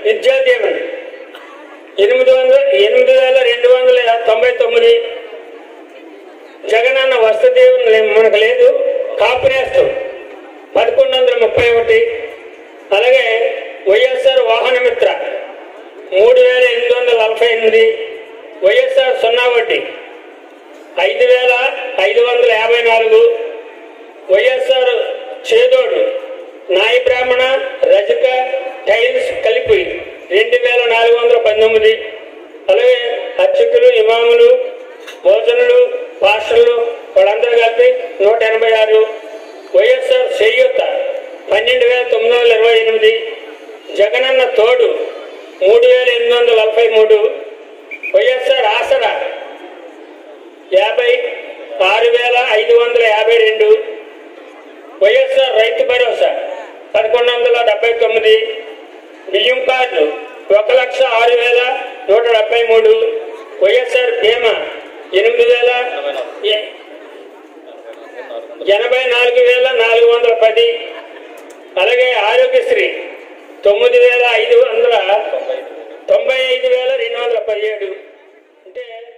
విద్యా దీవెన ఎనిమిది వందల ఎనిమిది వేల రెండు వందల తొంభై తొమ్మిది జగనన్న వసతి దీవెన లే- మనకు లేదు కాపునేస్తం పదకొండు వందల ముప్పై ఒకటి అలాగే వైఎస్ఆర్ వాహన మిత్ర మూడు వేల ఎనిమిది వందల నలభై ఎనిమిది వైఎస్ఆర్ సున్నా వడ్డీ ఐదు వేల ఐదు వందల యాభై నాలుగు వైఎస్ఆర్ చేదోడు నాయ బ్రాహ్మణ రజక టైల్స్ కలిపి రెండు వేల నాలుగు వందల పంతొమ్మిది అలాగే అర్చకులు ఇమాములు భోజనులు పాస్టర్లు వాళ్ళందరూ కలిపి నూట ఎనభై ఆరు వైఎస్ఆర్ చేయూత పన్నెండు వేల తొమ్మిది వందల ఇరవై ఎనిమిది జగనన్న తోడు మూడు వేల ఎనిమిది వందల నలభై మూడు వైఎస్ఆర్ ఆసరా యాభై ఆరు వేల ఐదు వందల యాభై రెండు వైఎస్ఆర్ రైతు భరోసా పదకొండు వందల డెబ్బై తొమ్మిది బియ్యం కార్డు ఒక లక్ష ఆరు వేల నూట డెబ్బై మూడు వైఎస్ఆర్ బీమా ఎనిమిది వేల ఎ- ఎనభై నాలుగు వేల నాలుగు వందల పది అలాగే ఆరోగ్యశ్రీ తొమ్మిది వేల ఐదు వందల తొంభై ఐదు వేల రెండు వందల పదిహేడు అంటే